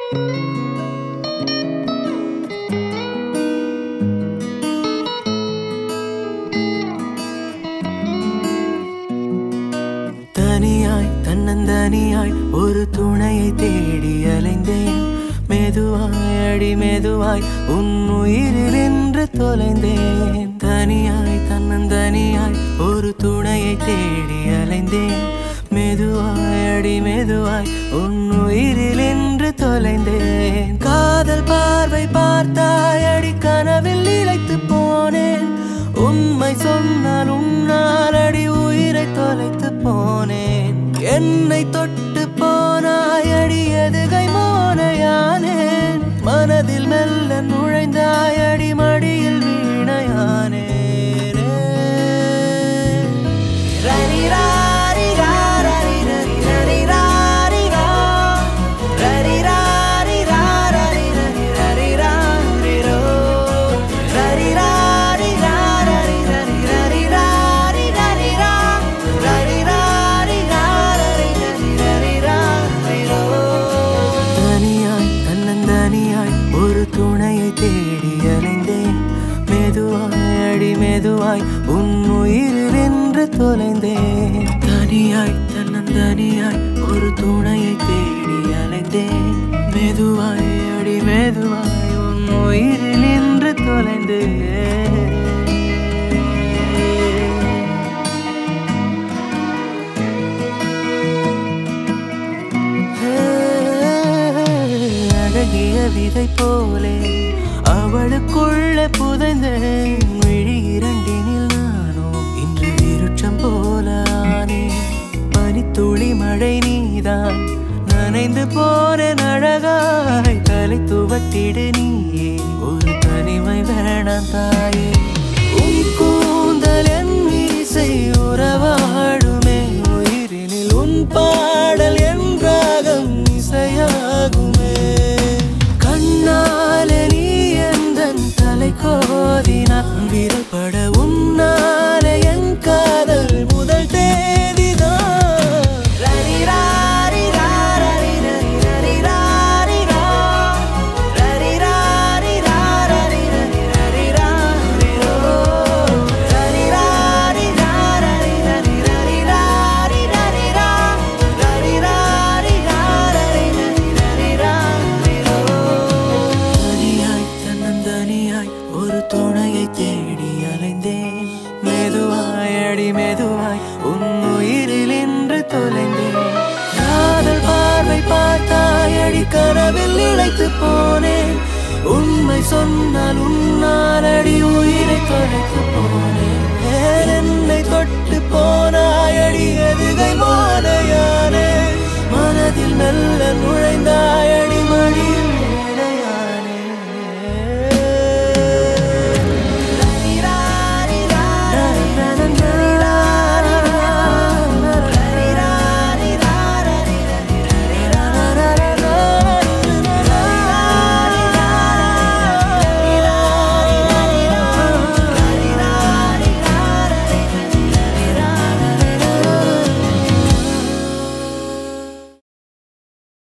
தனியாய் தன்னந்தனியாய் ஒரு துணையை தேடி அலைந்தேன் மெதுவாய் அடி மெதுவாய் உன் உயிரில் என்று தொலைந்தேன் தனியாய் தன்னந்தனியாய் ஒரு துணையை தேடி அலைந்தேன் மெதுவாய் அடி மெதுவாய் உன் உயிரில் என்று தொலைந்தேன் காதல் பார்வை பார்த்தாய் அடி கனவில் இழைத்து போனேன் உண்மை சொன்னால் உன்னால் அடி உயிரை தொலைத்து போனேன் என்னை தொட்டு போனாய் அடி எதுகை மோனையானேன் மனதில் மெல்ல நுழைந்தாய் அடி மடியில் வீணையானேன் ரரி ராரி ரா, ரரி ரரி ரரி ராரி ரா. ரரி ராரி ரா, ரரி ரரி ரரி ராரி ரோ. ரரி ராரி ரா, ரரி ரரி ரரி ராரி ரரி ரா. ரரி ராரி ரா, ரரி ரரி ரரி ராரி ரோ. தனியாய் தன்னந்தனியாய் ஒரு துணையை தேடி அலைந்தேன் மெதுவாய் அடி மெதுவாய் உன் உயிரில் என்று தொலைந்தேன் தனியாய் தன்னந்தனியாய் ஒரு துணையை தேடி அலைந்தேன் மெதுவாய் அடி மெதுவாய் உன் உயிரில் என்று தொலைந்தேன் அழகிய விதை போலே அவளுக்குள்ள புதைந்தேன் விழி இரண்டினில் நானோ இன்று விருட்சம் போல ஆனேன் பனித்துளி மழை நீதான் நனைந்து போன அழகாய் தலை துவட்டிடு நீயே ஒரு தனிமை வேணாம் தாயே உன் கூந்தல் என் இசை உறவாடுமே உயிரினில் உன் பாடல் என் ராகம் இசையாகுமே கண்ணாலே நீ எந்தன் தலை கோதினான் விரல் பட உன்னாலே என் காதல் முதல் தேதிதான் ரரி ராரி ரா, ரரி ரரி ரரி ராரி ரா. ரரி ராரி ரா, ரரி ரரி ரரி ராரி ரோ. ரரி ராரி ரா, ரரி ரரி ரரி ராரி ரரி ரா. ரரி ராரி ரா, ரரி ரரி ரரி ராரி ரோ. தனியாய் தன்னந்தனியாய் ஒரு துணையை தேடி அலைந்தேன் மெதுவாய் அடி மெதுவாய் உன் உயிரில் என்று தொலைந்தேன் காதல் பார்வை பார்த்தாய் அடி கனவில் இழைத்து போனேன் உண்மை சொன்னால் உன்னால் அடி உயிரை தொலைத்து போனேன் ஏன் என்னை தொட்டு போனாய் அடி எதுகை மோனையானே மனதில் மெல்ல நுழைந்தாய்